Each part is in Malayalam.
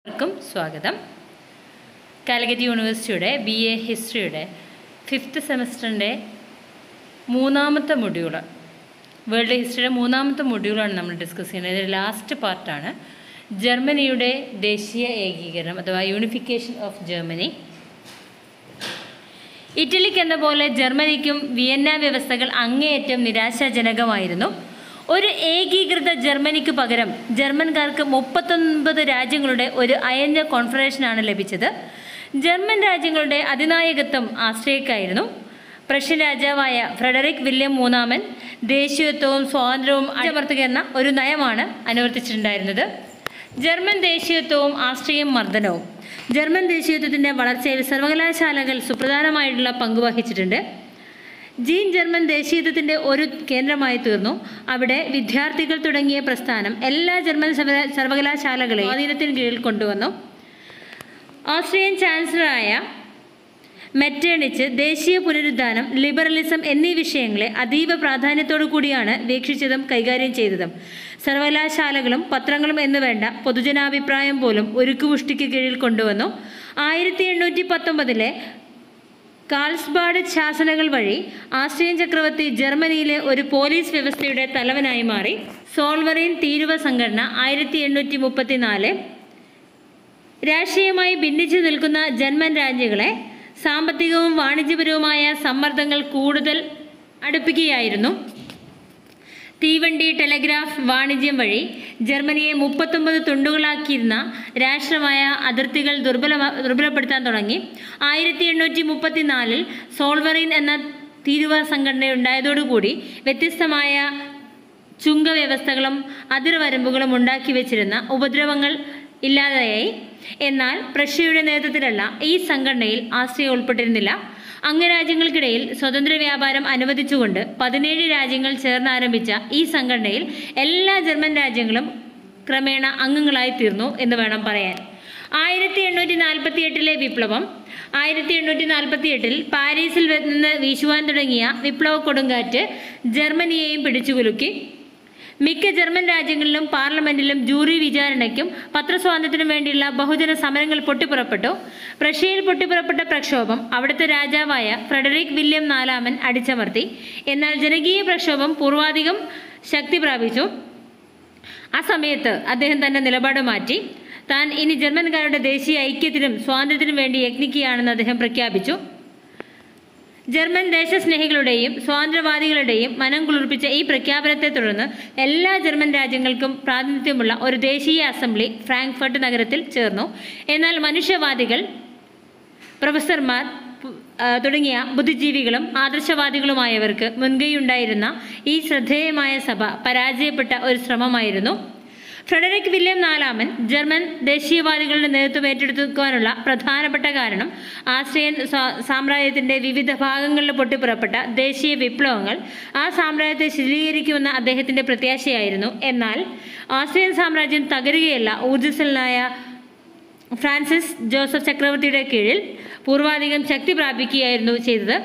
എല്ലാവർക്കും സ്വാഗതം കാലിക്കറ്റ് യൂണിവേഴ്സിറ്റിയുടെ ബി എ ഹിസ്റ്ററിയുടെ ഫിഫ്ത്ത് സെമസ്റ്ററിൻ്റെ മൂന്നാമത്തെ മൊഡ്യൂള് വേൾഡ് ഹിസ്റ്ററിയുടെ മൂന്നാമത്തെ മൊഡ്യൂളാണ് നമ്മൾ ഡിസ്കസ് ചെയ്യുന്നത് ഇതിൻ്റെ ലാസ്റ്റ് പാർട്ടാണ് ജർമ്മനിയുടെ ദേശീയ ഏകീകരണം അഥവാ യൂണിഫിക്കേഷൻ ഓഫ് ജർമ്മനി ഇറ്റലിക്ക് എന്ന പോലെ ജർമ്മനിക്കും വിയന്ന വ്യവസ്ഥകൾ അങ്ങേയറ്റം നിരാശാജനകമായിരുന്നു ഒരു ഏകീകൃത ജർമ്മനിക്ക് പകരം ജർമ്മൻകാർക്ക് മുപ്പത്തൊൻപത് രാജ്യങ്ങളുടെ ഒരു അയഞ്ഞ കോൺഫറേഷനാണ് ലഭിച്ചത് ജർമ്മൻ രാജ്യങ്ങളുടെ അതിനായകത്വം ആശ്രയിക്കായിരുന്നു പ്രഷ്യൻ രാജാവായ ഫ്രെഡറിക് വില്യം മൂന്നാമൻ ദേശീയത്വവും സ്വാതന്ത്ര്യവും അടിമർത്തുക എന്ന ഒരു നയമാണ് അനുവർത്തിച്ചിട്ടുണ്ടായിരുന്നത് ജർമ്മൻ ദേശീയത്വവും ആസ്ട്രിയൻ മർദ്ദനവും ജർമ്മൻ ദേശീയത്വത്തിൻ്റെ വളർച്ചയിൽ സർവകലാശാലകൾ സുപ്രധാനമായിട്ടുള്ള പങ്ക് വഹിച്ചിട്ടുണ്ട് ജീൻ ജർമ്മൻ ദേശീയത്വത്തിൻ്റെ ഒരു കേന്ദ്രമായി തീർന്നു അവിടെ വിദ്യാർത്ഥികൾ തുടങ്ങിയ പ്രസ്ഥാനം എല്ലാ ജർമ്മൻ സർവ- സർവകലാശാലകളെയും സ്വാധീനത്തിന് കീഴിൽ കൊണ്ടുവന്നു ഓസ്ട്രിയൻ ചാൻസലറായ മെറ്റേണിച്ച് ദേശീയ പുനരുദ്ധാനം ലിബറലിസം എന്നീ വിഷയങ്ങളെ അതീവ പ്രാധാന്യത്തോടു കൂടിയാണ് വീക്ഷിച്ചതും കൈകാര്യം ചെയ്തതും സർവകലാശാലകളും പത്രങ്ങളും എന്ന് വേണ്ട പൊതുജനാഭിപ്രായം പോലും ഒരുക്കുമുഷ്ടിക്ക് കീഴിൽ കൊണ്ടുവന്നു ആയിരത്തി എണ്ണൂറ്റി പത്തൊമ്പതിലെ കാൾസ്ബാഡ് ശാസനകൾ വഴി ആസ്ട്രിയൻ ചക്രവർത്തി ജർമ്മനിയിലെ ഒരു പോലീസ് വ്യവസ്ഥയുടെ തലവനായി മാറി സോൾവറിൻ തീരുവ സംഘടന ആയിരത്തി എണ്ണൂറ്റി മുപ്പത്തിനാല് രാഷ്ട്രീയമായി ഭിന്നിച്ചു നിൽക്കുന്ന ജർമ്മൻ രാജ്യങ്ങളെ സാമ്പത്തികവും വാണിജ്യപരവുമായ സമ്മർദ്ദങ്ങൾ കൂടുതൽ അടുപ്പിക്കുകയായിരുന്നു തീവണ്ടി ടെലഗ്രാഫ് വാണിജ്യം വഴി ജർമ്മനിയെ മുപ്പത്തൊമ്പത് തുണ്ടുകളാക്കിയിരുന്ന രാഷ്ട്രമായ അതിർത്തികൾ ദുർബല ദുർബലപ്പെടുത്താൻ തുടങ്ങി ആയിരത്തി എണ്ണൂറ്റി മുപ്പത്തിനാലിൽ സോൾവറിൻ എന്ന തീരുവ സംഘടന ഉണ്ടായതോടുകൂടി വ്യത്യസ്തമായ ചുങ്കവ്യവസ്ഥകളും അതിർവരമ്പുകളും ഉണ്ടാക്കി വെച്ചിരുന്ന ഉപദ്രവങ്ങൾ ഇല്ലാതെയായി എന്നാൽ പ്രഷ്യയുടെ നേതൃത്വത്തിലുള്ള ഈ സംഘടനയിൽ ആസ്ട്രിയ ഉൾപ്പെട്ടിരുന്നില്ല അംഗരാജ്യങ്ങൾക്കിടയിൽ സ്വതന്ത്ര വ്യാപാരം അനുവദിച്ചുകൊണ്ട് പതിനേഴ് രാജ്യങ്ങൾ ചേർന്ന് ആരംഭിച്ച ഈ സംഘടനയിൽ എല്ലാ ജർമ്മൻ രാജ്യങ്ങളും ക്രമേണ അംഗങ്ങളായി തീർന്നു എന്ന് വേണം പറയാൻ ആയിരത്തി എണ്ണൂറ്റി നാൽപ്പത്തി എട്ടിലെ വിപ്ലവം ആയിരത്തി എണ്ണൂറ്റി നാൽപ്പത്തി എട്ടിൽ പാരീസിൽ നിന്ന് വീശുവാൻ തുടങ്ങിയ വിപ്ലവ കൊടുങ്കാറ്റ് ജർമ്മനിയെയും പിടിച്ചുകുലുക്കി മിക്ക ജർമ്മൻ രാജ്യങ്ങളിലും പാർലമെന്റിലും ജൂറി വിചാരണയ്ക്കും പത്രസ്വാതന്ത്ര്യത്തിനും വേണ്ടിയുള്ള ബഹുജന സമരങ്ങൾ പൊട്ടിപ്പുറപ്പെട്ടു പ്രഷ്യയിൽ പൊട്ടിപ്പുറപ്പെട്ട പ്രക്ഷോഭം അവിടുത്തെ രാജാവായ ഫ്രെഡറിക് വില്യം നാലാമൻ അടിച്ചമർത്തി എന്നാൽ ജനകീയ പ്രക്ഷോഭം പൂർവാധികം ശക്തി പ്രാപിച്ചു ആ സമയത്ത് അദ്ദേഹം തന്റെ നിലപാട് മാറ്റി താൻ ഇനി ജർമ്മൻകാരുടെ ദേശീയ ഐക്യത്തിനും സ്വാതന്ത്ര്യത്തിനും വേണ്ടി യത്നിക്കുകയാണെന്ന് അദ്ദേഹം പ്രഖ്യാപിച്ചു ജർമ്മൻ ദേശസ്നേഹികളുടെയും സ്വാതന്ത്ര്യവാദികളുടെയും മനം കുളിർപ്പിച്ച ഈ പ്രഖ്യാപനത്തെ തുടർന്ന് എല്ലാ ജർമ്മൻ രാജ്യങ്ങൾക്കും പ്രാതിനിധ്യമുള്ള ഒരു ദേശീയ അസംബ്ലി ഫ്രാങ്ക്ഫർട്ട് നഗരത്തിൽ ചേർന്നു എന്നാൽ മനുഷ്യവാദികൾ പ്രൊഫസർമാർ പു- ആ, തുടങ്ങിയ ബുദ്ധിജീവികളും ആദർശവാദികളുമായവർക്ക് മുൻകൈയുണ്ടായിരുന്ന ഈ ശ്രദ്ധേയമായ സഭ പരാജയപ്പെട്ട ഒരു ശ്രമമായിരുന്നു ഫ്രെഡറിക് വില്യം നാലാമൻ ജർമ്മൻ ദേശീയവാദികളുടെ നേതൃത്വം ഏറ്റെടുക്കുവാനുള്ള പ്രധാനപ്പെട്ട കാരണം ആസ്ട്രിയൻ സ്വാ- സാമ്രാജ്യത്തിന്റെ വിവിധ ഭാഗങ്ങളിൽ പൊട്ടിപ്പുറപ്പെട്ട ദേശീയ വിപ്ലവങ്ങൾ ആ സാമ്രാജ്യത്തെ ശിഥിലീകരിക്കുമെന്ന അദ്ദേഹത്തിന്റെ പ്രത്യാശയായിരുന്നു എന്നാൽ ഓസ്ട്രിയൻ സാമ്രാജ്യം തകരുകയല്ല ഊർജ്ജസ്വലനായ ഫ്രാൻസിസ് ജോസഫ് ചക്രവർത്തിയുടെ കീഴിൽ പൂർവാധികം ശക്തി പ്രാപിക്കുകയായിരുന്നു ചെയ്തത്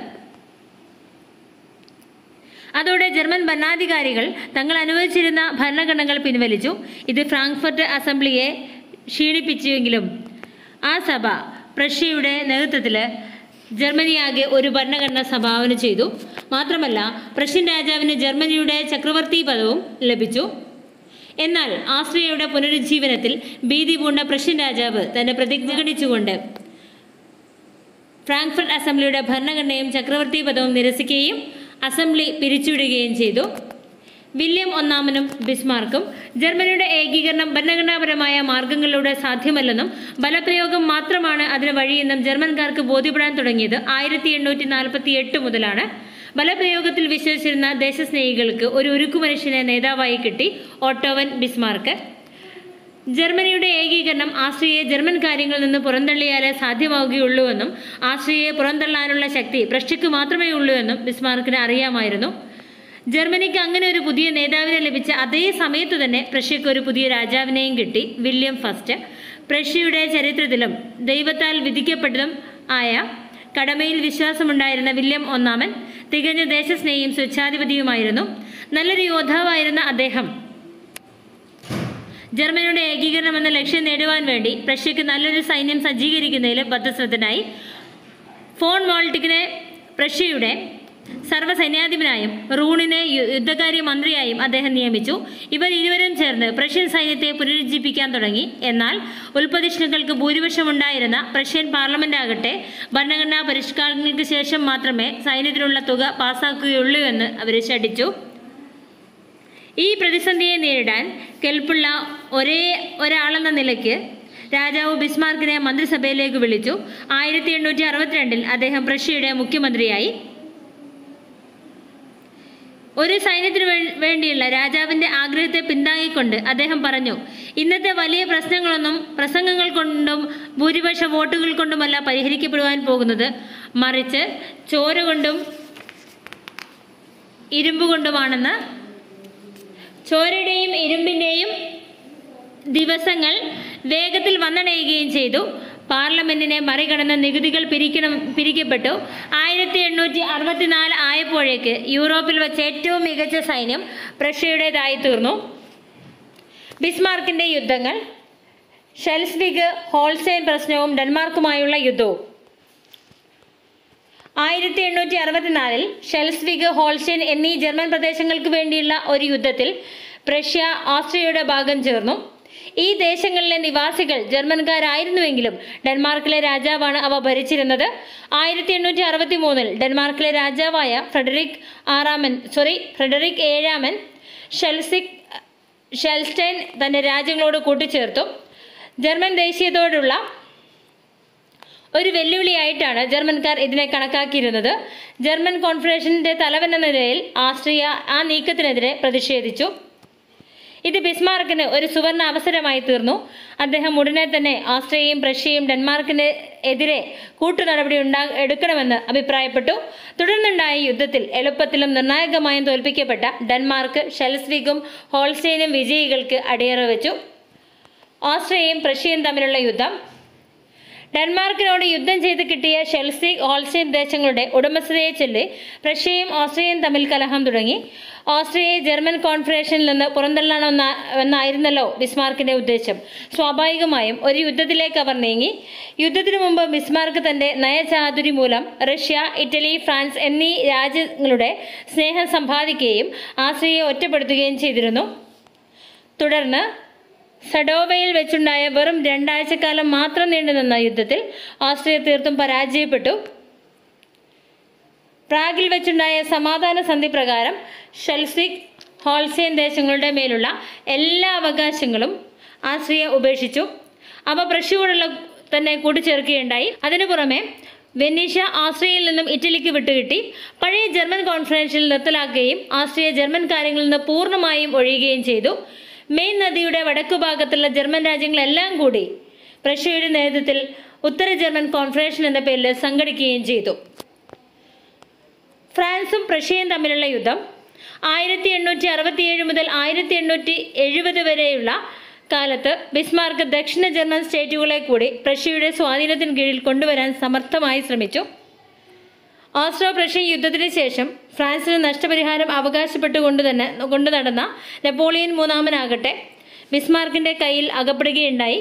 അതോടെ ജർമ്മൻ ഭരണാധികാരികൾ തങ്ങൾ അനുവദിച്ചിരുന്ന ഭരണഘടനകൾ പിൻവലിച്ചു ഇത് ഫ്രാങ്ക്ഫർട്ട് അസംബ്ലിയെ ക്ഷീണിപ്പിച്ചുവെങ്കിലും ആ സഭ പ്രഷ്യയുടെ നേതൃത്വത്തിൽ ജർമ്മനിയാകെ ഒരു ഭരണഘടന സംഭാവന ചെയ്തു മാത്രമല്ല പ്രഷ്യൻ രാജാവിന് ജർമ്മനിയുടെ ചക്രവർത്തി പദവും ലഭിച്ചു എന്നാൽ ആസ്ട്രിയയുടെ പുനരുജ്ജീവനത്തിൽ ഭീതി പൂണ്ട പ്രഷ്യൻ രാജാവ് തന്റെ പ്രതിജ്ഞ ഗണിച്ചുകൊണ്ട് ഫ്രാങ്ക്ഫർട്ട് അസംബ്ലിയുടെ ഭരണഘടനയും ചക്രവർത്തി പദവും നിരസിക്കുകയും അസംബ്ലി പിരിച്ചുവിടുകയും ചെയ്തു വില്യം ഒന്നാമനും ബിസ്മാർക്കും ജർമ്മനിയുടെ ഏകീകരണം ഭരണഘടനാപരമായ മാർഗങ്ങളിലൂടെ സാധ്യമല്ലെന്നും ബലപ്രയോഗം മാത്രമാണ് അതിന് വഴിയെന്നും ജർമ്മൻകാർക്ക് ബോധ്യപ്പെടാൻ തുടങ്ങിയത് ആയിരത്തി എണ്ണൂറ്റി നാൽപ്പത്തി എട്ട് മുതലാണ് ബലപ്രയോഗത്തിൽ വിശ്വസിച്ചിരുന്ന ദേശസ്നേഹികൾക്ക് ഒരു ഉരുക്കു മനുഷ്യനെ നേതാവായി കിട്ടി ഓട്ടോവൻ ബിസ്മാർക്ക് ജർമ്മനിയുടെ ഏകീകരണം ആസ്ട്രിയയെ ജർമ്മൻ കാര്യങ്ങളിൽ നിന്ന് പുറന്തള്ളിയാലേ സാധ്യമാവുകയുള്ളൂവെന്നും ആസ്ട്രിയയെ പുറന്തള്ളാനുള്ള ശക്തി പ്രഷ്യക്ക് മാത്രമേ ഉള്ളൂ എന്നും ബിസ്മാർക്കിന് അറിയാമായിരുന്നു ജർമ്മനിക്ക് അങ്ങനെ ഒരു പുതിയ നേതാവിനെ ലഭിച്ച അതേ സമയത്ത് തന്നെ പ്രഷ്യക്ക് ഒരു പുതിയ രാജാവിനെയും കിട്ടി വില്യം ഫസ്റ്റ് പ്രഷ്യയുടെ ചരിത്രത്തിലും ദൈവത്താൽ വിധിക്കപ്പെട്ടതും ആയ കടമയിൽ വിശ്വാസമുണ്ടായിരുന്ന വില്യം ഒന്നാമൻ തികഞ്ഞ ദേശസ്നേഹിയും സ്വച്ഛാധിപതിയുമായിരുന്നു നല്ലൊരു യോദ്ധാവായിരുന്ന അദ്ദേഹം ജർമ്മനിയുടെ ഏകീകരണം എന്ന ലക്ഷ്യം നേടുവാൻ വേണ്ടി പ്രഷ്യക്ക് നല്ലൊരു സൈന്യം സജ്ജീകരിക്കുന്നതിൽ ബദ്ധശ്രദ്ധനായി ഫോൺ മോൾട്ടിക്കിനെ പ്രഷ്യയുടെ സർവ്വസൈന്യാധിപനായും റൂണിനെ യു- യുദ്ധകാര്യ മന്ത്രിയായും അദ്ദേഹം നിയമിച്ചു ഇവർ ഇരുവരും ചേർന്ന് പ്രഷ്യൻ സൈന്യത്തെ പുനരുജ്ജീവിക്കാൻ തുടങ്ങി എന്നാൽ ഉൽപ്പതിഷ്ണുക്കൾക്ക് ഭൂരിപക്ഷമുണ്ടായിരുന്ന പ്രഷ്യൻ പാർലമെന്റ് ആകട്ടെ ഭരണഘടനാ പരിഷ്കാരങ്ങൾക്ക് ശേഷം മാത്രമേ സൈന്യത്തിനുള്ള തുക പാസാക്കുകയുള്ളൂ എന്ന് അവർ ശഠിച്ചു ഈ പ്രതിസന്ധിയെ നേരിടാൻ കെൽപ്പുള്ള ഒരേ ഒരാളെന്ന നിലയ്ക്ക് രാജാവ് ബിസ്മാർക്കിനെ മന്ത്രിസഭയിലേക്ക് വിളിച്ചു ആയിരത്തി എണ്ണൂറ്റി അറുപത്തിരണ്ടിൽ അദ്ദേഹം പ്രഷ്യയുടെ മുഖ്യമന്ത്രിയായി ഒരു സൈന്യത്തിനു വേ- വേണ്ടിയുള്ള രാജാവിന്റെ ആഗ്രഹത്തെ പിന്താങ്ങിക്കൊണ്ട് അദ്ദേഹം പറഞ്ഞു ഇന്നത്തെ വലിയ പ്രശ്നങ്ങളൊന്നും പ്രസംഗങ്ങൾ കൊണ്ടും ഭൂരിപക്ഷ വോട്ടുകൾ കൊണ്ടുമല്ല പരിഹരിക്കപ്പെടുവാൻ പോകുന്നത് മറിച്ച് ചോര കൊണ്ടും ഇരുമ്പ് കൊണ്ടുമാണെന്ന് ചോരയുടെയും ഇരുമ്പിൻ്റെയും ദിവസങ്ങൾ വേഗത്തിൽ വന്നണയുകയും ചെയ്തു പാർലമെന്റിനെ മറികടന്ന് നികുതികൾ പിരിക്കണം പിരിക്കപ്പെട്ടു ആയിരത്തി എണ്ണൂറ്റി അറുപത്തിനാല് ആയപ്പോഴേക്ക് യൂറോപ്പിൽ വെച്ച് ഏറ്റവും മികച്ച സൈന്യം പ്രഷ്യയുടേതായി തീർന്നു ബിസ്മാർക്കിന്റെ യുദ്ധങ്ങൾ ഷെൽസ്വിഗ് ഹോൾസെയിൻ പ്രശ്നവും ഡെൻമാർക്കുമായുള്ള യുദ്ധവും ആയിരത്തി എണ്ണൂറ്റി അറുപത്തിനാലിൽ ഷെൽസ്വിഗ് ഹോൾസ്റ്റൈൻ എന്നീ ജർമ്മൻ പ്രദേശങ്ങൾക്ക് വേണ്ടിയുള്ള ഒരു യുദ്ധത്തിൽ പ്രഷ്യ ഓസ്ട്രിയയുടെ ഭാഗം ചേർന്നു ഈ ദേശങ്ങളിലെ നിവാസികൾ ജർമ്മൻകാരായിരുന്നുവെങ്കിലും ഡെൻമാർക്കിലെ രാജാവാണ് അവ ഭരിച്ചിരുന്നത് ആയിരത്തി എണ്ണൂറ്റി അറുപത്തി മൂന്നിൽ ഡെൻമാർക്കിലെ രാജാവായ ഫ്രെഡറിക് ആറാമൻ സോറി ഫ്രെഡറിക് ഏഴാമൻ ഷെൽസിക് ഷെൽസ്റ്റൈൻ തന്റെ രാജ്യങ്ങളോട് കൂട്ടിച്ചേർത്തു ജർമ്മൻ ദേശീയതയോടുള്ള ഒരു വെല്ലുവിളിയായിട്ടാണ് ജർമ്മൻകാർ ഇതിനെ കണക്കാക്കിയിരുന്നത് ജർമ്മൻ കോൺഫെഡറേഷന്റെ തലവൻ എന്ന നിലയിൽ ആസ്ട്രിയ ആ നീക്കത്തിനെതിരെ പ്രതിഷേധിച്ചു ഇത് ബിസ്മാർക്കിന് ഒരു സുവർണ അവസരമായി തീർന്നു അദ്ദേഹം ഉടനെ തന്നെ ഓസ്ട്രിയയും പ്രഷ്യയും ഡെൻമാർക്കിന് എതിരെ കൂട്ടുനടപടി ഉണ്ടാ എടുക്കണമെന്ന് അഭിപ്രായപ്പെട്ടു തുടർന്നുണ്ടായ യുദ്ധത്തിൽ എളുപ്പത്തിലും നിർണായകമായും തോൽപ്പിക്കപ്പെട്ട ഡെൻമാർക്ക് ഷെൽസ്വിഗും ഹോൾസ്റ്റൈനും വിജയികൾക്ക് അടിയറ വെച്ചു ഓസ്ട്രിയയും പ്രഷ്യയും തമ്മിലുള്ള യുദ്ധം ഡെൻമാർക്കിനോട് യുദ്ധം ചെയ്ത് കിട്ടിയ ഷെൽസി ഹോൾസ്റ്റൈൻ ദേശങ്ങളുടെ ഉടമസ്ഥതയെ ചൊല്ലി പ്രഷ്യയും ഓസ്ട്രിയയും തമ്മിൽ കലഹം തുടങ്ങി ഓസ്ട്രിയയെ ജർമ്മൻ കോൺഫെഡറേഷനിൽ നിന്ന് പുറന്തള്ളണമെന്ന എന്നായിരുന്നല്ലോ ബിസ്മാർക്കിന്റെ ഉദ്ദേശം സ്വാഭാവികമായും ഒരു യുദ്ധത്തിലേക്ക് അവർ നീങ്ങി യുദ്ധത്തിനു മുമ്പ് ബിസ്മാർക്ക് തന്റെ നയചാതുരി മൂലം റഷ്യ ഇറ്റലി ഫ്രാൻസ് എന്നീ രാജ്യങ്ങളുടെ സ്നേഹം സമ്പാദിക്കുകയും ആസ്ട്രിയയെ ഒറ്റപ്പെടുത്തുകയും ചെയ്തിരുന്നു തുടർന്ന് സഡോവയിൽ വെച്ചുണ്ടായ വെറും രണ്ടാഴ്ചക്കാലം മാത്രം നീണ്ടുനിന്ന യുദ്ധത്തിൽ ഓസ്ട്രിയ തീർത്തും പരാജയപ്പെട്ടു പ്രാഗിൽ വെച്ചുണ്ടായ സമാധാന സന്ധി പ്രകാരം ഷെൽസിക് ഹോൾസെയിൻ ദേശങ്ങളുടെ മേലുള്ള എല്ലാ അവകാശങ്ങളും ആസ്ട്രിയ ഉപേക്ഷിച്ചു അവ പ്രഷ്യോടുള്ള തന്നെ കൂട്ടിച്ചേർക്കുകയുണ്ടായി അതിനു പുറമെ വെനീഷ്യ ആസ്ട്രിയയിൽ നിന്നും ഇറ്റലിക്ക് വിട്ടുകിട്ടി പഴയ ജർമ്മൻ കോൺഫറൻസിൽ നിർത്തലാക്കുകയും ആസ്ട്രിയ ജർമ്മൻ കാര്യങ്ങളിൽ നിന്ന് പൂർണ്ണമായും ഒഴിയുകയും ചെയ്തു മെയിൻ നദിയുടെ വടക്കു ഭാഗത്തുള്ള ജർമ്മൻ രാജ്യങ്ങളെല്ലാം കൂടി പ്രഷ്യയുടെ നേതൃത്വത്തിൽ ഉത്തര ജർമ്മൻ കോൺഫറൻഷൻ എന്ന പേരിൽ സംഘടിക്കുകയും ചെയ്തു ഫ്രാൻസും പ്രഷ്യയും തമ്മിലുള്ള യുദ്ധം ആയിരത്തി എണ്ണൂറ്റി അറുപത്തിയേഴ് മുതൽ ആയിരത്തി എണ്ണൂറ്റി എഴുപത് വരെയുള്ള കാലത്ത് ബിസ്മാർക്ക് ദക്ഷിണ ജർമ്മൻ സ്റ്റേറ്റുകളെ കൂടി പ്രഷ്യയുടെ സ്വാധീനത്തിന് കീഴിൽ കൊണ്ടുവരാൻ സമർത്ഥമായി ശ്രമിച്ചു ഓസ്ട്രോ പ്രഷ്യൻ യുദ്ധത്തിന് ശേഷം ഫ്രാൻസിന് നഷ്ടപരിഹാരം അവകാശപ്പെട്ടുകൊണ്ട് തന്നെ കൊണ്ടു നടന്ന നെപ്പോളിയൻ മൂന്നാമനാകട്ടെ ബിസ്മാർക്കിന്റെ കയ്യിൽ അകപ്പെടുകയുണ്ടായി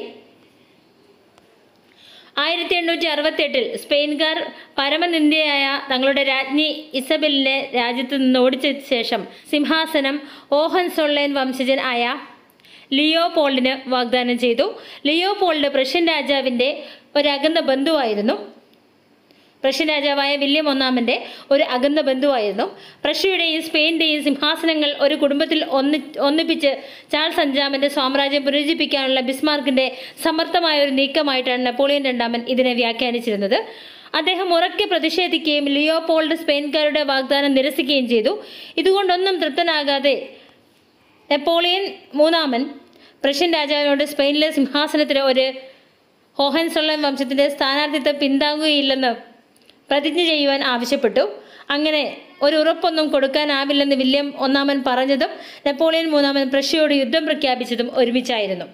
ആയിരത്തി എണ്ണൂറ്റി അറുപത്തി എട്ടിൽ സ്പെയിൻകാർ പരമനിന്ദയായ തങ്ങളുടെ രാജ്ഞി ഇസബെലിനെ രാജ്യത്ത് നിന്ന് ഓടിച്ച ശേഷം സിംഹാസനം ഓഹൻ സൊള്ളേൻ വംശജൻ ആയ ലിയോ പോൾഡിന് വാഗ്ദാനം ചെയ്തു ലിയോ പോൾഡ് പ്രഷ്യൻ രാജാവിൻ്റെ ഒരു അകന്ന ബന്ധുവായിരുന്നു പ്രഷ്യൻ രാജാവായ വില്യം ഒന്നാമന്റെ ഒരു അകന്ന ബന്ധുവായിരുന്നു പ്രഷ്യയുടെയും സ്പെയിൻ്റെയും സിംഹാസനങ്ങൾ ഒരു കുടുംബത്തിൽ ഒന്നി ഒന്നിപ്പിച്ച് ചാൾസ് അഞ്ചാമന്റെ സാമ്രാജ്യം പുനരുജ്ജീവിപ്പിക്കാനുള്ള ബിസ്മാർക്കിന്റെ സമർത്ഥമായ ഒരു നീക്കമായിട്ടാണ് നെപ്പോളിയൻ രണ്ടാമൻ ഇതിനെ വ്യാഖ്യാനിച്ചിരുന്നത് അദ്ദേഹം ഉറക്കെ പ്രതിഷേധിക്കുകയും ലിയോപോൾഡ് സ്പെയിൻകാരുടെ വാഗ്ദാനം നിരസിക്കുകയും ചെയ്തു ഇതുകൊണ്ടൊന്നും തൃപ്തനാകാതെ നെപ്പോളിയൻ മൂന്നാമൻ പ്രഷ്യൻ രാജാവിനോട് സ്പെയിനിലെ സിംഹാസനത്തിന് ഒരു ഹോഹൻസൊള്ളൻ വംശത്തിന്റെ സ്ഥാനാർത്ഥിത്വം പിന്താങ്ങുകയില്ലെന്ന് പ്രതിജ്ഞ ചെയ്യുവാൻ ആവശ്യപ്പെട്ടു അങ്ങനെ ഒരു ഉറപ്പൊന്നും കൊടുക്കാനാവില്ലെന്ന് വില്യം ഒന്നാമൻ പറഞ്ഞതും നെപ്പോളിയൻ മൂന്നാമൻ പ്രഷ്യയോട് യുദ്ധം പ്രഖ്യാപിച്ചതും ഒരുമിച്ചായിരുന്നു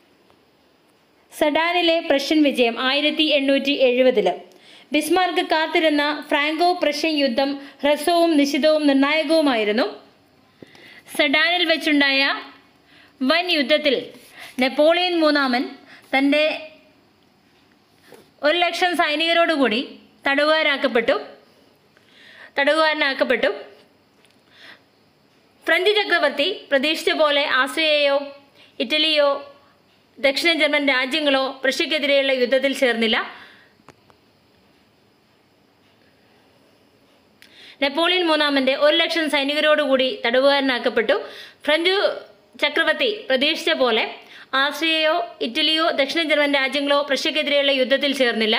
സഡാനിലെ പ്രഷ്യൻ വിജയം ആയിരത്തി എണ്ണൂറ്റി എഴുപതില് ബിസ്മാർക്ക് കാത്തിരുന്ന ഫ്രാങ്കോ പ്രഷ്യൻ യുദ്ധം ഹ്രസ്വവും നിശിതവും നിർണായകവുമായിരുന്നു സഡാനിൽ വെച്ചുണ്ടായ വൻ യുദ്ധത്തിൽ നെപ്പോളിയൻ മൂന്നാമൻ തൻ്റെ ഒരു ലക്ഷം സൈനികരോടുകൂടി തടവുകാരാക്കപ്പെട്ടു തടവുകാരനാക്കപ്പെട്ടു ഫ്രഞ്ച് ചക്രവർത്തി പ്രതീക്ഷിച്ച പോലെ ആസ്ട്രിയയോ ഇറ്റലിയോ ദക്ഷിണ ജർമ്മൻ രാജ്യങ്ങളോ പ്രഷ്യക്കെതിരെയുള്ള യുദ്ധത്തിൽ ചേർന്നില്ല നെപ്പോളിയൻ മൂന്നാമന്റെ ഒരു ലക്ഷം സൈനികരോടുകൂടി തടവുകാരനാക്കപ്പെട്ടു ഫ്രഞ്ച് ചക്രവർത്തി പ്രതീക്ഷിച്ച പോലെ ആസ്ട്രിയയോ ഇറ്റലിയോ ദക്ഷിണ ജർമ്മൻ രാജ്യങ്ങളോ പ്രഷ്യക്കെതിരെയുള്ള യുദ്ധത്തിൽ ചേർന്നില്ല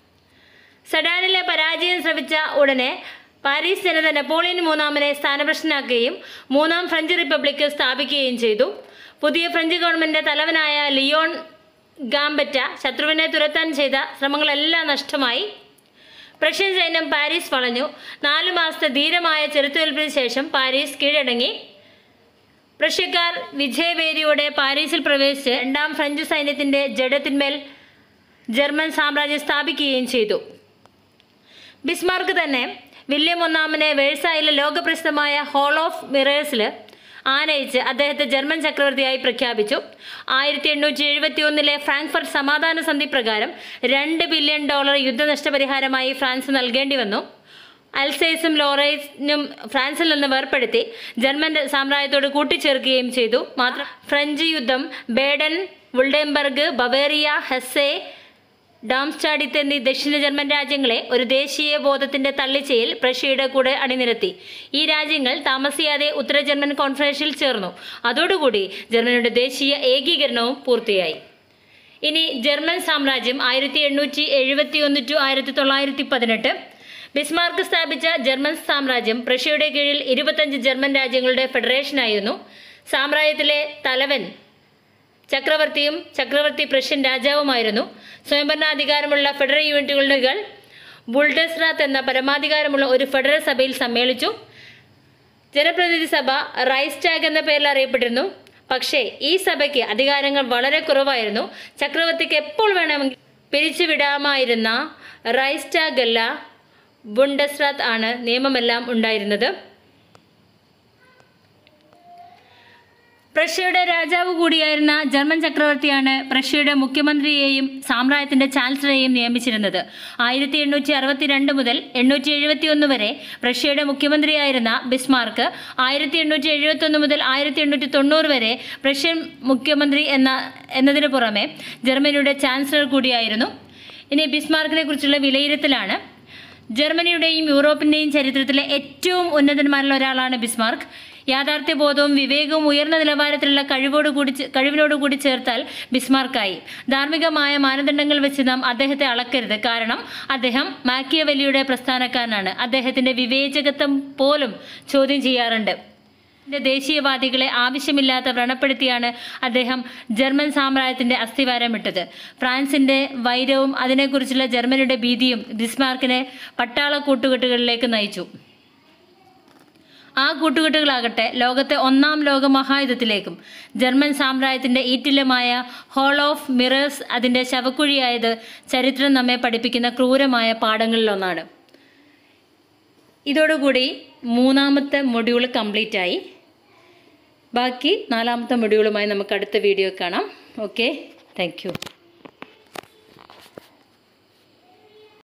സഡാനിലെ പരാജയം ശ്രമിച്ച ഉടനെ പാരീസ് ജനത നെപ്പോളിയൻ മൂന്നാമനെ സ്ഥാനഭ്രഷ്ടനാക്കുകയും മൂന്നാം ഫ്രഞ്ച് റിപ്പബ്ലിക് സ്ഥാപിക്കുകയും ചെയ്തു പുതിയ ഫ്രഞ്ച് ഗവൺമെന്റ് തലവനായ ലിയോൺ ഗാംബറ്റ ശത്രുവിനെ തുരത്താൻ ചെയ്ത ശ്രമങ്ങളെല്ലാം നഷ്ടമായി പ്രഷ്യൻ സൈന്യം പാരീസ് വളഞ്ഞു നാലു മാസത്തെ ധീരമായ ചെറുത്തുനിൽപ്പിന് ശേഷം പാരീസ് കീഴടങ്ങി പ്രഷ്യക്കാർ വിജയവേദിയോടെ പാരീസിൽ പ്രവേശിച്ച് രണ്ടാം ഫ്രഞ്ച് സൈന്യത്തിന്റെ ജഡത്തിന്മേൽ ജർമ്മൻ സാമ്രാജ്യം സ്ഥാപിക്കുകയും ചെയ്തു ബിസ്മാർക്ക് തന്നെ വില്യം ഒന്നാമനെ വേഴ്സായിലെ ലോകപ്രസിദ്ധമായ ഹോൾ ഓഫ് മിറേഴ്സിൽ ആനയിച്ച് അദ്ദേഹത്തെ ജർമ്മൻ ചക്രവർത്തിയായി പ്രഖ്യാപിച്ചു ആയിരത്തി എണ്ണൂറ്റി എഴുപത്തി ഒന്നിലെ ഫ്രാങ്ക്ഫർട്ട് സമാധാന സന്ധി പ്രകാരം രണ്ട് ബില്യൺ ഡോളർ യുദ്ധനഷ്ടപരിഹാരമായി ഫ്രാൻസ് നൽകേണ്ടി വന്നു അൽസൈസും ലോറൈസിനും ഫ്രാൻസിൽ നിന്ന് വേർപ്പെടുത്തി ജർമ്മൻ സാമ്രാജ്യത്തോട് കൂട്ടിച്ചേർക്കുകയും ചെയ്തു മാത്രം ഫ്രഞ്ച് യുദ്ധം ബേഡൻ വുൾഡംബർഗ് ബവേറിയ ഹെസ്സെ ഡാംസ്റ്റാഡിത്ത് എന്നീ ദക്ഷിണ ജർമ്മൻ രാജ്യങ്ങളെ ഒരു ദേശീയ ബോധത്തിന്റെ തള്ളിച്ചയിൽ പ്രഷ്യയുടെ കൂടെ അണിനിരത്തി ഈ രാജ്യങ്ങൾ താമസിയാതെ ഉത്തര ജർമ്മൻ കോൺഫറൻസിൽ ചേർന്നു അതോടുകൂടി ജർമ്മനിയുടെ ദേശീയ ഏകീകരണവും പൂർത്തിയായി ഇനി ജർമ്മൻ സാമ്രാജ്യം ആയിരത്തി എണ്ണൂറ്റി എഴുപത്തി ഒന്ന് ടു ആയിരത്തി തൊള്ളായിരത്തി പതിനെട്ട് ബിസ്മാർക്ക് സ്ഥാപിച്ച ജർമ്മൻ സാമ്രാജ്യം പ്രഷ്യയുടെ കീഴിൽ ഇരുപത്തഞ്ച് ജർമ്മൻ രാജ്യങ്ങളുടെ ഫെഡറേഷനായിരുന്നു സാമ്രാജ്യത്തിലെ തലവൻ ചക്രവർത്തിയും ചക്രവർത്തി പ്രഷ്യൻ രാജാവുമായിരുന്നു സ്വയംഭരണാധികാരമുള്ള ഫെഡറൽ യൂണിറ്റുകൾ ബുൾഡസ്റാത്ത് എന്ന പരമാധികാരമുള്ള ഒരു ഫെഡറൽ സഭയിൽ സമ്മേളിച്ചു ജനപ്രതിനിധി സഭ റൈസ്റ്റാഗ് എന്ന പേരിൽ അറിയപ്പെട്ടിരുന്നു പക്ഷേ ഈ സഭയ്ക്ക് അധികാരങ്ങൾ വളരെ കുറവായിരുന്നു ചക്രവർത്തിക്ക് എപ്പോൾ വേണമെങ്കിൽ പിരിച്ചുവിടാമായിരുന്ന റൈസ്റ്റാഗ് അല്ല ബുണ്ടസ്റാത്ത് ആണ് നിയമമെല്ലാം ഉണ്ടായിരുന്നത് പ്രഷ്യയുടെ രാജാവ് കൂടിയായിരുന്ന ജർമ്മൻ ചക്രവർത്തിയാണ് പ്രഷ്യയുടെ മുഖ്യമന്ത്രിയെയും സാമ്രാജ്യത്തിന്റെ ചാൻസലറെയും നിയമിച്ചിരുന്നത് ആയിരത്തി എണ്ണൂറ്റി അറുപത്തിരണ്ട് മുതൽ എണ്ണൂറ്റി എഴുപത്തി ഒന്ന് വരെ പ്രഷ്യയുടെ മുഖ്യമന്ത്രിയായിരുന്ന ബിസ്മാർക്ക് ആയിരത്തി എണ്ണൂറ്റി എഴുപത്തി ഒന്ന് മുതൽ ആയിരത്തി എണ്ണൂറ്റി തൊണ്ണൂറ് വരെ പ്രഷ്യൻ മുഖ്യമന്ത്രി എന്ന എന്നതിനു പുറമെ ജർമ്മനിയുടെ ചാൻസലർ കൂടിയായിരുന്നു ഇനി ബിസ്മാർക്കിനെ കുറിച്ചുള്ള വിലയിരുത്തലാണ് ജർമ്മനിയുടെയും യൂറോപ്പിന്റെയും ചരിത്രത്തിലെ ഏറ്റവും ഉന്നതന്മാരിൽ ഒരാളാണ് ബിസ്മാർക്ക് യാഥാർത്ഥ്യബോധവും വിവേകവും ഉയർന്ന നിലവാരത്തിലുള്ള കഴിവോടുകൂടി ചേ- കഴിവിനോടുകൂടി ചേർത്താൽ ബിസ്മാർക്കായി ധാർമ്മികമായ മാനദണ്ഡങ്ങൾ വെച്ച് നാം അദ്ദേഹത്തെ അളക്കരുത് കാരണം അദ്ദേഹം മാക്കിയവലിയുടെ പ്രസ്ഥാനക്കാരനാണ് അദ്ദേഹത്തിന്റെ വിവേചകത്വം പോലും ചോദ്യം ചെയ്യാറുണ്ട് ന്റെ ദേശീയവാദികളെ ആവശ്യമില്ലാത്ത വ്രണപ്പെടുത്തിയാണ് അദ്ദേഹം ജർമ്മൻ സാമ്രാജ്യത്തിന്റെ അസ്ഥിവാരമിട്ടത് ഫ്രാൻസിന്റെ വൈരവും അതിനെക്കുറിച്ചുള്ള ജർമ്മനിയുടെ ഭീതിയും ബിസ്മാർക്കിനെ പട്ടാള കൂട്ടുകെട്ടുകളിലേക്ക് നയിച്ചു ആ കൂട്ടുകെട്ടുകളാകട്ടെ ലോകത്തെ ഒന്നാം ലോക മഹായുദ്ധത്തിലേക്കും ജർമ്മൻ സാമ്രാജ്യത്തിന്റെ ഈറ്റില്ലമായ ഹോൾ ഓഫ് മിറേഴ്സ് അതിന്റെ ശവക്കുഴിയായത് ചരിത്രം നമ്മെ പഠിപ്പിക്കുന്ന ക്രൂരമായ പാഠങ്ങളിലൊന്നാണ് ഇതോടുകൂടി മൂന്നാമത്തെ മൊഡ്യൂൾ കംപ്ലീറ്റ് ആയി ബാക്കി നാലാമത്തെ മൊഡ്യൂളുമായി നമുക്ക് അടുത്ത വീഡിയോ കാണാം ഓക്കെ താങ്ക് യു